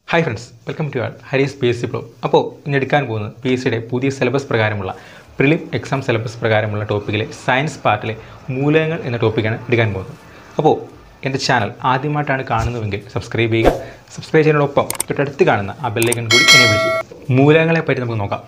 Hi friends welcome to all Harees P S C ബ്ലോ അപ്പോൾ ഇന്ന് എടുക്കാൻ പോകുന്നത് പി എസ് സിയുടെ പുതിയ സിലബസ് പ്രകാരമുള്ള പ്രിലിം എക്സാം സിലബസ് പ്രകാരമുള്ള ടോപ്പിക്കിലെ സയൻസ് പാർട്ടിലെ മൂലകങ്ങൾ എന്ന ടോപ്പിക്കാണ് എടുക്കാൻ പോകുന്നത് അപ്പോൾ എൻ്റെ ചാനൽ ആദ്യമായിട്ടാണ് കാണുന്നതെങ്കിൽ സബ്സ്ക്രൈബ് ചെയ്യുക സബ്സ്ക്രൈബ് ചെയ്യുന്നതിനോടൊപ്പം തൊട്ടടുത്ത് കാണുന്ന ആ ബെല്ലൈക്കൺ കൂടി എനേബിൾ ചെയ്യുക മൂലകങ്ങളെ പറ്റി നമുക്ക് നോക്കാം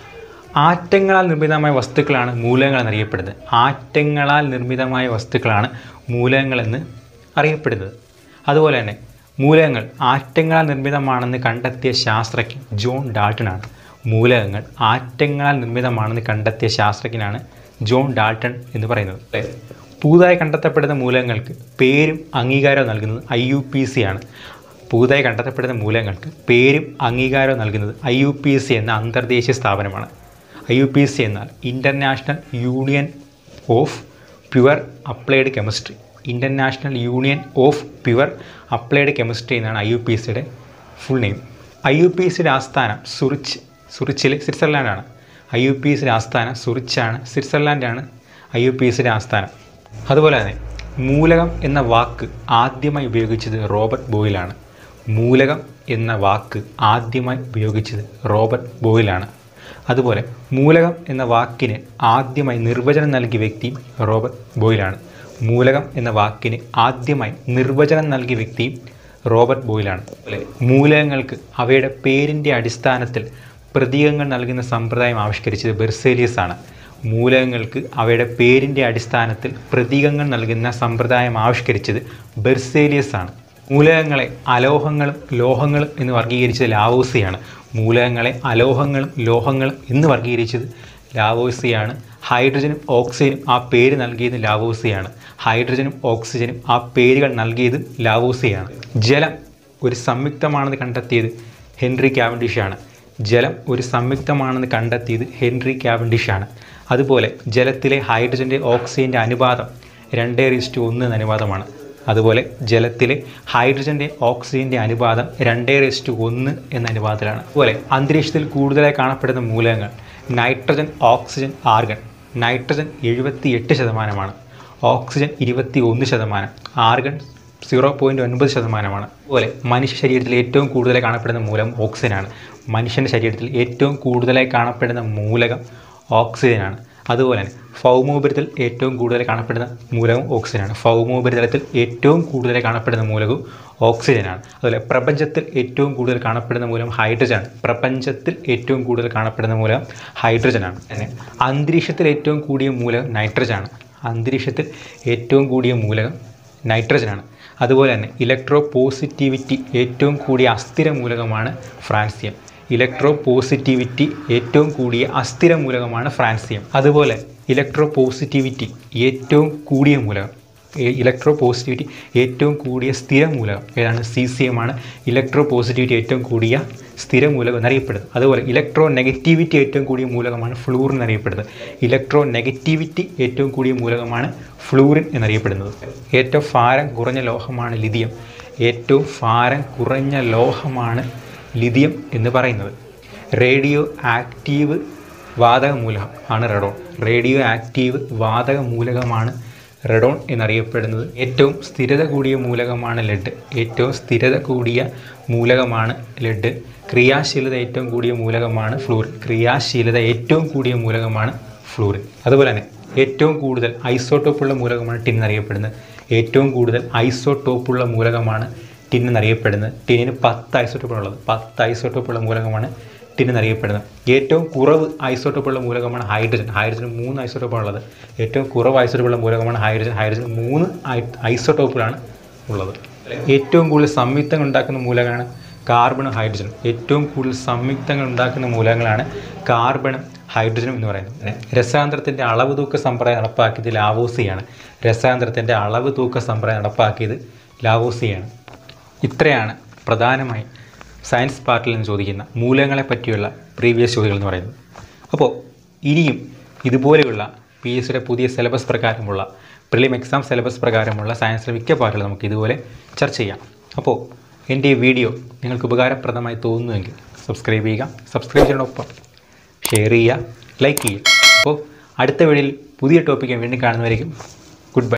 ആറ്റങ്ങളാൽ നിർമ്മിതമായ വസ്തുക്കളാണ് മൂലകങ്ങൾ എന്നറിയപ്പെടുന്നത് ആറ്റങ്ങളാൽ നിർമ്മിതമായ വസ്തുക്കളാണ് മൂലകങ്ങളെന്ന് അറിയപ്പെടുന്നത് അതുപോലെ തന്നെ മൂലകങ്ങൾ ആറ്റങ്ങളാൽ നിർമ്മിതമാണെന്ന് കണ്ടെത്തിയ ശാസ്ത്രജ്ഞൻ ജോൺ ഡാൾട്ടനാണ് മൂലകങ്ങൾ ആറ്റങ്ങളാൽ നിർമ്മിതമാണെന്ന് കണ്ടെത്തിയ ശാസ്ത്രജ്ഞനാണ് ജോൺ ഡാൾട്ടൺ എന്ന് പറയുന്നത് അല്ലേ? പുതുതായി കണ്ടെത്തപ്പെടുന്ന മൂലകങ്ങൾക്ക് പേരും അംഗീകാരവും നൽകുന്നത് ഐ യു പി സി ആണ് പുതുതായി കണ്ടെത്തപ്പെടുന്ന മൂലകങ്ങൾക്ക് പേരും അംഗീകാരവും നൽകുന്നത് ഐ യു പി സി എന്ന അന്തർദേശീയ സ്ഥാപനമാണ് ഐ യു പി സി എന്നാൽ international union of pure applied chemistry international union of pure applied chemistry എന്നാണ് ഐ യു പി സിയുടെ full name I U P സിയുടെ ആസ്ഥാനം സുറിച്ച് സുറിച്ചിൽ സ്വിറ്റ്സർലാൻഡാണ് ഐ യു പി സിയുടെ ആസ്ഥാനം സുറിച്ചാണ് സ്വിറ്റ്സർലാൻഡാണ് ഐ യു പി സിയുടെ ആസ്ഥാനം അതുപോലെ തന്നെ മൂലകം എന്ന വാക്ക് ആദ്യമായി ഉപയോഗിച്ചത് റോബർട്ട് ബോയിലാണ് മൂലകം എന്ന വാക്ക് ആദ്യമായി ഉപയോഗിച്ചത് റോബർട്ട് ബോയിലാണ് അതുപോലെ മൂലകം എന്ന വാക്കിന് ആദ്യമായി നിർവചനം നൽകിയ വ്യക്തിയും റോബർട്ട് ബോയിലാണ് മൂലകം എന്ന വാക്കിന് ആദ്യമായി നിർവചനം നൽകിയ വ്യക്തിയും റോബർട്ട് ബോയിലാണ് അതുപോലെ മൂലകങ്ങൾക്ക് അവയുടെ പേരിൻ്റെ അടിസ്ഥാനത്തിൽ പ്രതീകങ്ങൾ നൽകുന്ന സമ്പ്രദായം ആവിഷ്കരിച്ചത് ബെർസേലിയസ് ആണ് മൂലകങ്ങൾക്ക് അവയുടെ പേരിൻ്റെ അടിസ്ഥാനത്തിൽ പ്രതീകങ്ങൾ നൽകുന്ന സമ്പ്രദായം ആവിഷ്കരിച്ചത് ബെർസേലിയസ് ആണ് മൂലകങ്ങളെ അലോഹങ്ങളും ലോഹങ്ങളും എന്ന് വർഗീകരിച്ചത് ലാവോസിയാണ് മൂലകങ്ങളെ അലോഹങ്ങളും ലോഹങ്ങളും എന്ന് വർഗീകരിച്ചത് ലാവോസിയാണ് ഹൈഡ്രജനും ഓക്സിജനും ആ പേര് നൽകിയത് ലാവോസിയാണ് ഹൈഡ്രജനും ഓക്സിജനും ആ പേരുകൾ നൽകിയത് ലാവോസിയാണ് ജലം ഒരു സംയുക്തമാണെന്ന് കണ്ടെത്തിയത് ഹെൻറി കാവൻഡിഷാണ് ജലം ഒരു സംയുക്തമാണെന്ന് കണ്ടെത്തിയത് ഹെൻറി കാവൻഡിഷാണ് അതുപോലെ ജലത്തിലെ ഹൈഡ്രജൻ്റെ ഓക്സിജൻ്റെ അനുപാതം രണ്ട് റിസ്റ്റ് ഒന്ന് എന്ന അനുപാതമാണ് അതുപോലെ ജലത്തിലെ ഹൈഡ്രജൻ്റെ ഓക്സിജൻ്റെ അനുപാതം രണ്ട് റെസ്റ്റ് ഒന്ന് എന്ന അനുപാതത്തിലാണ് അതുപോലെ അന്തരീക്ഷത്തിൽ കൂടുതലായി കാണപ്പെടുന്ന മൂലകങ്ങൾ നൈട്രജൻ ഓക്സിജൻ ആർഗൺ നൈട്രജൻ എഴുപത്തി എട്ട് ശതമാനമാണ് ഓക്സിജൻ ഇരുപത്തി ഒന്ന് ശതമാനം ആർഗൺ സീറോ പോയിൻറ്റ് ഒൻപത് ശതമാനമാണ് അതുപോലെ മനുഷ്യ ശരീരത്തിൽ ഏറ്റവും കൂടുതലായി കാണപ്പെടുന്ന മൂലകം ഓക്സിജനാണ് മനുഷ്യൻ്റെ ശരീരത്തിൽ ഏറ്റവും കൂടുതലായി കാണപ്പെടുന്ന മൂലകം ഓക്സിജനാണ് അതുപോലെ തന്നെ ഭൗമോപരിതൽ ഏറ്റവും കൂടുതൽ കാണപ്പെടുന്ന മൂലകം ഓക്സിജനാണ് ഭൗമോപരിതലത്തിൽ ഏറ്റവും കൂടുതൽ കാണപ്പെടുന്ന മൂലകവും ഓക്സിജനാണ് അതുപോലെ പ്രപഞ്ചത്തിൽ ഏറ്റവും കൂടുതൽ കാണപ്പെടുന്ന മൂലകം ഹൈഡ്രജനാണ് പ്രപഞ്ചത്തിൽ ഏറ്റവും കൂടുതൽ കാണപ്പെടുന്ന മൂലകം ഹൈഡ്രജനാണ് അങ്ങനെ അന്തരീക്ഷത്തിൽ ഏറ്റവും കൂടിയ മൂലകം നൈട്രജനാണ് അന്തരീക്ഷത്തിൽ ഏറ്റവും കൂടിയ മൂലകം നൈട്രജനാണ് അതുപോലെ തന്നെ ഇലക്ട്രോ പോസിറ്റിവിറ്റി ഏറ്റവും കൂടിയ അസ്ഥിര മൂലകമാണ് ഫ്രാൻസിയം ഇലക്ട്രോ പോസിറ്റിവിറ്റി ഏറ്റവും കൂടിയ അസ്ഥിര മൂലകമാണ് ഫ്രാൻസിയം അതുപോലെ ഇലക്ട്രോ പോസിറ്റിവിറ്റി ഏറ്റവും കൂടിയ മൂലകം ഇലക്ട്രോ പോസിറ്റിവിറ്റി ഏറ്റവും കൂടിയ സ്ഥിര മൂലകം ഏതാണ് സി സി എം ആണ് ഇലക്ട്രോ പോസിറ്റിവിറ്റി ഏറ്റവും കൂടിയ സ്ഥിര മൂലകം എന്നറിയപ്പെടുന്നത് അതുപോലെ ഇലക്ട്രോ നെഗറ്റിവിറ്റി ഏറ്റവും കൂടിയ മൂലകമാണ് ഫ്ലൂറിൻ എന്നറിയപ്പെടുന്നത് ഇലക്ട്രോ നെഗറ്റിവിറ്റി ഏറ്റവും കൂടിയ മൂലകമാണ് ഫ്ലൂറിൻ എന്നറിയപ്പെടുന്നത് ഏറ്റവും ഭാരം കുറഞ്ഞ ലോഹമാണ് ലിഥിയം ഏറ്റവും ഭാരം കുറഞ്ഞ ലോഹമാണ് ലിഥിയം എന്ന് പറയുന്നത് റേഡിയോ ആക്റ്റീവ് വാതക മൂലകം ആണ് റെഡോൺ റേഡിയോ ആക്റ്റീവ് വാതക മൂലകമാണ് റെഡോൺ എന്നറിയപ്പെടുന്നത് ഏറ്റവും സ്ഥിരത കൂടിയ മൂലകമാണ് ലെഡ് ഏറ്റവും സ്ഥിരത കൂടിയ മൂലകമാണ് ലെഡ് ക്രിയാശീലത ഏറ്റവും കൂടിയ മൂലകമാണ് ഫ്ലൂറിൻ ക്രിയാശീലത ഏറ്റവും കൂടിയ മൂലകമാണ് ഫ്ലൂറിൻ അതുപോലെ തന്നെ ഏറ്റവും കൂടുതൽ ഐസോട്ടോപ്പുള്ള മൂലകമാണ് ടിൻ എന്നറിയപ്പെടുന്നത് ഏറ്റവും കൂടുതൽ ഐസോട്ടോപ്പുള്ള മൂലകമാണ് ടിൻ എന്നറിയപ്പെടുന്നത് ടിന്നിന് പത്ത് ഐസോട്ടോപ്പുള്ളത് പത്ത് ഐസോട്ടോപ്പുള്ള മൂലകമാണ് ടിൻ എന്നറിയപ്പെടുന്നത് ഏറ്റവും കുറവ് ഐസോട്ടോപ്പുള്ള മൂലകമാണ് ഹൈഡ്രജൻ ഹൈഡ്രജൻ മൂന്ന് ഐസോട്ടോപ്പാണുള്ളത് ഏറ്റവും കുറവ് ഐസോട്ടോപ്പുള്ള മൂലകമാണ് ഹൈഡ്രജൻ ഹൈഡ്രജൻ മൂന്ന് ഐസോട്ടോപ്പിലാണ് ഉള്ളത് ഏറ്റവും കൂടുതൽ സംയുക്തങ്ങൾ ഉണ്ടാക്കുന്ന മൂലകമാണ് കാർബണും ഹൈഡ്രജനും ഏറ്റവും കൂടുതൽ സംയുക്തങ്ങൾ ഉണ്ടാക്കുന്ന മൂലകങ്ങളാണ് കാർബണും ഹൈഡ്രജനും എന്ന് പറയുന്നത് രസാന്തരത്തിൻ്റെ അളവ് തൂക്ക സമ്പ്രദായം നടപ്പാക്കിയത് ലാവോസിയാണ് രസാന്തരത്തിൻ്റെ അളവ് തൂക്ക സമ്പ്രദായം നടപ്പാക്കിയത് ലാവോസിയാണ് ഇത്രയാണ് പ്രധാനമായി സയൻസ് പാർട്ടിൽ നിന്ന് ചോദിക്കുന്ന മൂലകങ്ങളെ പറ്റിയുള്ള പ്രീവിയസ് ചോദ്യങ്ങൾ എന്ന് പറയുന്നത് അപ്പോൾ ഇനിയും ഇതുപോലെയുള്ള പി എസ് സിയുടെ പുതിയ സിലബസ് പ്രകാരമുള്ള പ്രിലിം എക്സാം സിലബസ് പ്രകാരമുള്ള സയൻസിലെ മിക്ക പാർട്ടുകൾ നമുക്ക് ഇതുപോലെ ചർച്ച ചെയ്യാം അപ്പോൾ എൻ്റെ ഈ വീഡിയോ നിങ്ങൾക്ക് ഉപകാരപ്രദമായി തോന്നുന്നുവെങ്കിൽ സബ്സ്ക്രൈബ് ചെയ്യുക സബ്സ്ക്രൈബ് ചെയ്യുന്നതിനൊപ്പം ഷെയർ ചെയ്യുക ലൈക്ക് ചെയ്യുക അപ്പോൾ അടുത്ത വീഡിയോയിൽ പുതിയ ടോപ്പിക്ക് വീണ്ടും കാണുന്നവരേക്കും ഗുഡ് ബൈ